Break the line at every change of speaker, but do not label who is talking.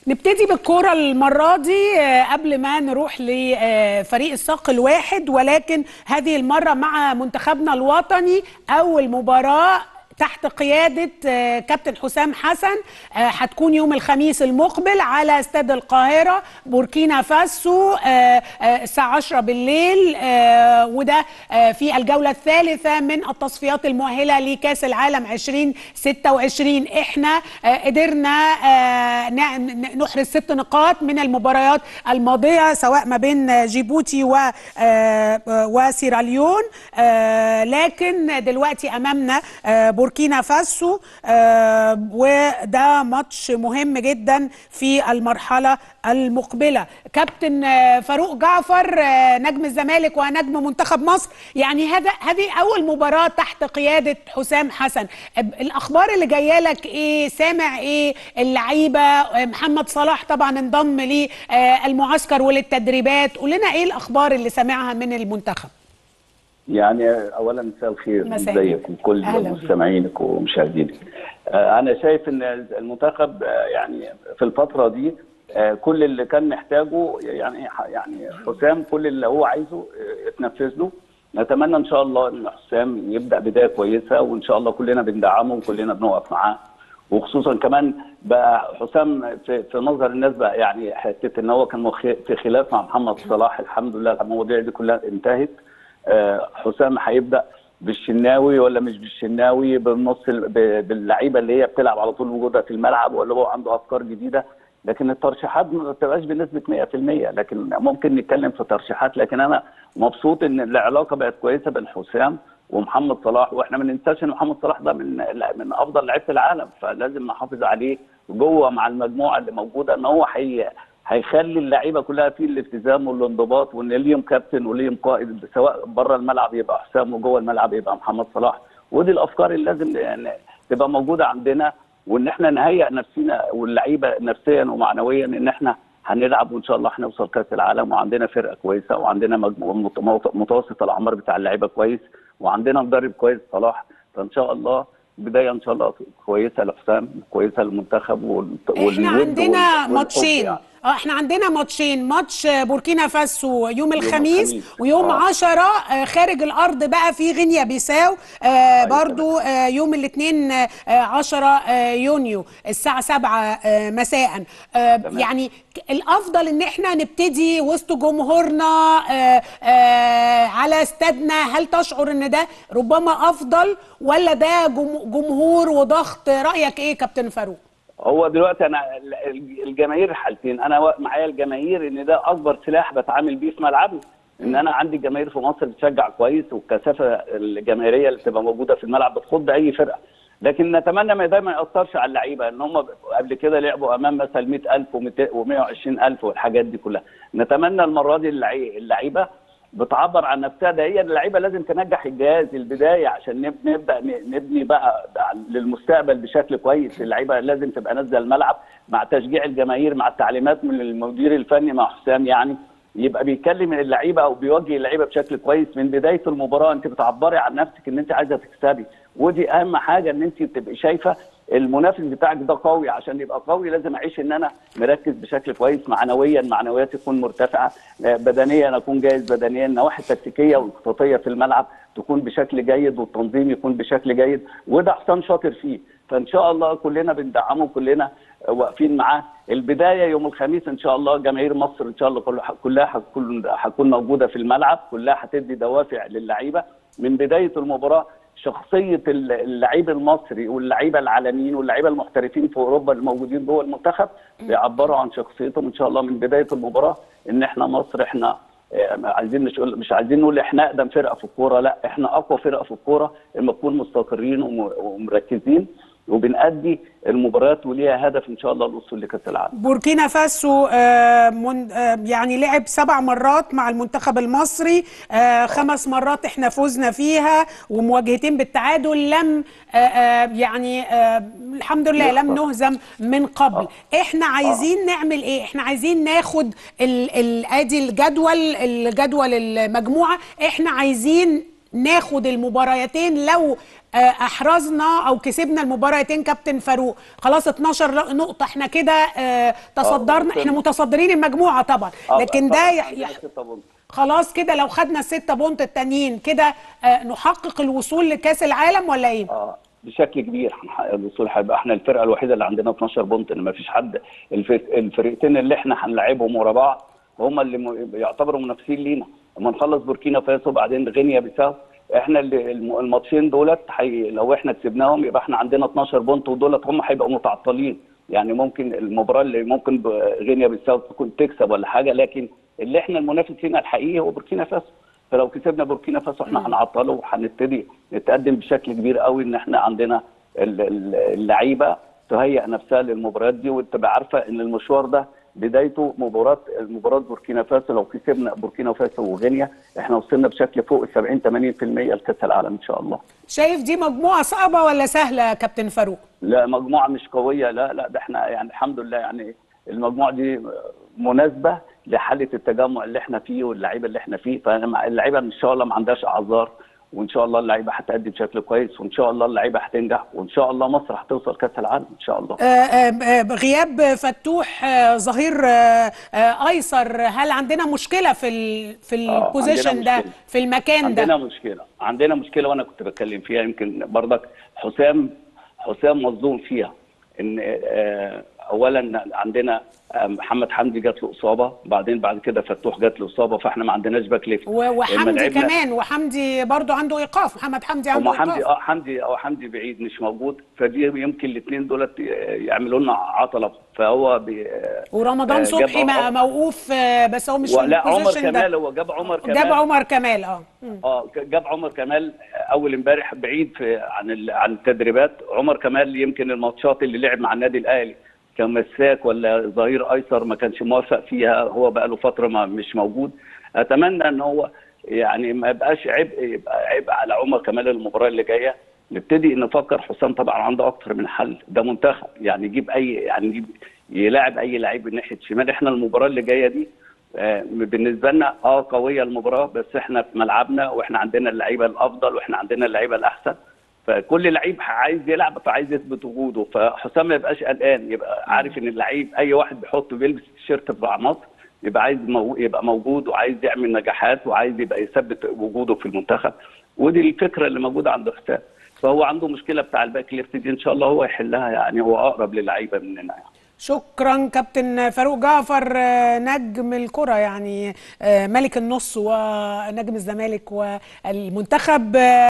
نبتدي بالكرة المرة دي آه، قبل ما نروح لفريق الصق الواحد ولكن هذه المرة مع منتخبنا الوطني أول مباراة تحت قيادة آه، كابتن حسام حسن آه، هتكون يوم الخميس المقبل على استاد القاهرة بوركينا فاسو آه، آه، الساعة 10 بالليل آه، وده آه، في الجولة الثالثة من التصفيات المؤهلة لكأس العالم 2026 احنا آه، قدرنا آه، نع- ن- نحرز ست نقاط من المباريات الماضية سواء ما بين جيبوتي و آه، وسيراليون آه، لكن دلوقتي امامنا آه، بوركينا فاسو آه، وده ماتش مهم جدا في المرحله المقبله كابتن آه، فاروق جعفر آه، نجم الزمالك ونجم منتخب مصر يعني هذا هذه اول مباراه تحت قياده حسام حسن أب- الاخبار اللي جايه لك ايه سامع ايه اللعيبه آه، محمد صلاح طبعا انضم للمعسكر وللتدريبات قول لنا ايه الاخبار اللي سامعها من المنتخب
يعني اولا مساء الخير
مساء
ازيك وكل
أهلا بك.
مستمعينك ومشاهدينك آه، انا شايف ان المنتخب آه، يعني في الفتره دي آه، كل اللي كان محتاجه يعني يعني حسام كل اللي هو عايزه آه، اتنفذ له نتمنى ان شاء الله ان حسام يبدا بدايه كويسه وان شاء الله كلنا بندعمه وكلنا بنقف معاه وخصوصا كمان بقى حسام في, في نظر الناس بقى يعني حته ان هو كان مخ- في خلاف مع محمد صلاح الحمد لله المواضيع دي كلها انتهت آه، حسام هيبدا بالشناوي ولا مش بالشناوي بالنص ال- ب- باللعيبه اللي هي بتلعب على طول وجودها في الملعب ولا هو عنده افكار جديده لكن الترشيحات ما بتبقاش بنسبه 100% لكن ممكن نتكلم في ترشيحات لكن انا مبسوط ان العلاقه بقت كويسه بين حسام ومحمد صلاح واحنا ما ننساش ان محمد صلاح ده من من افضل لعيبه العالم فلازم نحافظ عليه جوه مع المجموعه اللي موجوده ان هو حي هيخلي اللعيبه كلها في الالتزام والانضباط وان ليهم كابتن وليهم قائد سواء بره الملعب يبقى حسام وجوه الملعب يبقى محمد صلاح ودي الافكار اللي لازم يعني تبقى موجوده عندنا وان احنا نهيئ نفسنا واللعيبه نفسيا ومعنويا ان احنا هنلعب وان شاء الله هنوصل كاس العالم وعندنا فرقه كويسه وعندنا مجموعه مت- متوسط الاعمار بتاع اللعيبه كويس وعندنا مدرب كويس صلاح فان شاء الله بدايه ان شاء الله كويسه لحسام كويسه للمنتخب وال-
احنا
والود
عندنا
وال- والحب
ماتشين
يعني.
اه احنا عندنا ماتشين ماتش آه، بوركينا فاسو يوم الخميس
الخميس.
ويوم
آه.
10 آه، خارج الارض بقى في غينيا بيساو آه، برضو آه، يوم الاثنين 10 يونيو الساعه 7 آه، مساء آه،
تمام.
يعني ك- الافضل ان احنا نبتدي وسط جمهورنا آه، آه، على استادنا هل تشعر ان ده ربما افضل ولا ده جم- جمهور وضغط رايك ايه كابتن فاروق
هو دلوقتي انا ال- الجماهير حالتين انا وا- معايا الجماهير ان ده اكبر سلاح بتعامل بيه في ملعبي ان انا عندي جماهير في مصر بتشجع كويس والكثافه الجماهيريه اللي بتبقى موجوده في الملعب بتخض اي فرقه لكن نتمنى ما ده ما ياثرش على اللعيبه ان هم قبل كده لعبوا امام مثلا 100000 و120000 والحاجات دي كلها نتمنى المره دي اللعي- اللعيبه بتعبر عن نفسها ده هي اللعيبه لازم تنجح الجهاز البدايه عشان نب- نبدا ن- نبني بقى للمستقبل بشكل كويس اللعيبه لازم تبقى نازله الملعب مع تشجيع الجماهير مع التعليمات من المدير الفني مع حسام يعني يبقى بيكلم اللعيبه او بيوجه اللعيبه بشكل كويس من بدايه المباراه انت بتعبري عن نفسك ان انت عايزه تكسبي ودي اهم حاجه ان انت تبقي شايفه المنافس بتاعك ده قوي عشان يبقى قوي لازم اعيش ان انا مركز بشكل كويس معنويا معنوياتي تكون مرتفعه آه، بدنيا اكون جاهز بدنيا النواحي التكتيكيه والخططيه في الملعب تكون بشكل جيد والتنظيم يكون بشكل جيد وده حسام شاطر فيه فان شاء الله كلنا بندعمه كلنا واقفين معاه البدايه يوم الخميس ان شاء الله جماهير مصر ان شاء الله كل- كلها هتكون هتكون موجوده في الملعب كلها هتدي دوافع للعيبه من بدايه المباراه شخصيه ال- اللعيب المصري واللعيبه العالميين واللعيبه المحترفين في اوروبا الموجودين جوه المنتخب بيعبروا عن شخصيتهم ان شاء الله من بدايه المباراه ان احنا مصر احنا آه، عايزين مش مش عايزين نقول احنا اقدم فرقه في الكوره لا احنا اقوى فرقه في الكوره لما نكون مستقرين وم- ومركزين وبنأدي المباريات وليها هدف ان شاء الله الوصول لكاس العالم
بوركينا فاسو آه، من آه، يعني لعب سبع مرات مع المنتخب المصري آه، خمس مرات احنا فزنا فيها ومواجهتين بالتعادل لم آه، آه، يعني آه، الحمد لله لم
يخسر.
نهزم من قبل احنا عايزين نعمل ايه احنا عايزين ناخد ال- ال- ادي الجدول الجدول المجموعه احنا عايزين ناخد المباراتين لو آه، احرزنا او كسبنا المباراتين كابتن فاروق خلاص 12 نقطه احنا كده آه، تصدرنا احنا متصدرين المجموعه طبعا
آه،
لكن
طبعاً
ده يح-
عندنا
يح-
ستة بونت.
خلاص كده لو خدنا الستة بونت التانيين كده آه، نحقق الوصول لكاس العالم ولا ايه؟
اه بشكل كبير هنحقق الوصول هيبقى احنا الفرقه الوحيده اللي عندنا 12 بونت اللي ما فيش حد الف- الفرقتين اللي احنا هنلاعبهم ورا بعض هم اللي م- يعتبروا منافسين لينا لما نخلص بوركينا فاسو بعدين غينيا بيساو احنا اللي الم- الماتشين دولت حي... لو احنا كسبناهم يبقى احنا عندنا 12 بونت ودولت هم هيبقوا متعطلين يعني ممكن المباراه اللي ممكن ب- غينيا بيساو تكون تكسب ولا حاجه لكن اللي احنا المنافس لينا الحقيقي هو بوركينا فاسو فلو كسبنا بوركينا فاسو احنا هنعطله وهنبتدي نتقدم بشكل كبير قوي ان احنا عندنا ال- ال- اللعيبه تهيئ نفسها للمباريات دي وتبقى عارفه ان المشوار ده بدايته مباراه مباراه بوركينا فاسو لو كسبنا بوركينا فاسو وغينيا احنا وصلنا بشكل فوق ال 70 80% لكاس العالم ان شاء الله.
شايف دي مجموعة صعبة ولا سهلة يا كابتن فاروق؟
لا مجموعه مش قويه لا لا ده احنا يعني الحمد لله يعني المجموعه دي مناسبه لحاله التجمع اللي احنا فيه واللعيبه اللي احنا فيه فاللعيبه ان شاء الله ما عندهاش اعذار وان شاء الله اللعيبه هتأدي بشكل كويس وان شاء الله اللعيبه هتنجح وان شاء الله مصر هتوصل كاس العالم ان شاء الله.
آه، آه، آه، غياب فتوح آه، ظهير آه، آه، ايسر هل عندنا مشكلة في ال في
آه،
البوزيشن
عندنا
ده
مشكلة.
في المكان
عندنا
ده؟
مشكله عندنا مشكله وانا كنت بتكلم فيها يمكن برضك حسام حسام مظلوم فيها ان آه، اولا عندنا آه، محمد حمدي جات له اصابه بعدين بعد كده فتوح جات له اصابه فاحنا ما عندناش باك ليفت
و-
لما
وحمدي
لعبنا-
كمان وحمدي برضو عنده ايقاف محمد حمدي عنده
هو حمدي
ايقاف
اه حمدي اه حمدي بعيد مش موجود فدي يمكن الاثنين دولت يعملوا لنا عطله فهو بي
ورمضان
آه،
صبحي
جاب
ما-
عمر-
موقوف آه، بس هو مش في
ولا عمر
البوزيشن
كمال
ده
هو جاب عمر كمال
جاب عمر كمال اه مم.
اه جاب عمر كمال اول امبارح بعيد في عن ال- عن التدريبات عمر كمال يمكن الماتشات اللي لعب مع النادي الاهلي كمساك ولا ظهير ايسر ما كانش موافق فيها هو بقى له فتره ما مش موجود اتمنى ان هو يعني ما يبقاش عبء يبقى عبء على عمر كمال المباراه اللي جايه نبتدي نفكر حسام طبعا عنده اكتر من حل ده منتخب يعني يجيب اي يعني يجيب يلاعب اي لعيب من ناحيه شمال احنا المباراه اللي جايه دي آه، بالنسبه لنا اه قويه المباراه بس احنا في ملعبنا واحنا عندنا اللعيبه الافضل واحنا عندنا اللعيبه الاحسن فكل لعيب عايز يلعب فعايز يثبت وجوده فحسام ما يبقاش قلقان يبقى عارف ان اللعيب اي واحد بيحط بيلبس التيشيرت بتاع مصر يبقى عايز مو... يبقى موجود وعايز يعمل نجاحات وعايز يبقى يثبت وجوده في المنتخب ودي الفكره اللي موجوده عند حسام فهو عنده مشكله بتاع الباك ليفت دي ان شاء الله هو يحلها يعني هو اقرب للعيبه مننا يعني.
شكرا كابتن فاروق جعفر آه، نجم الكرة يعني آه، ملك النص ونجم الزمالك والمنتخب آه،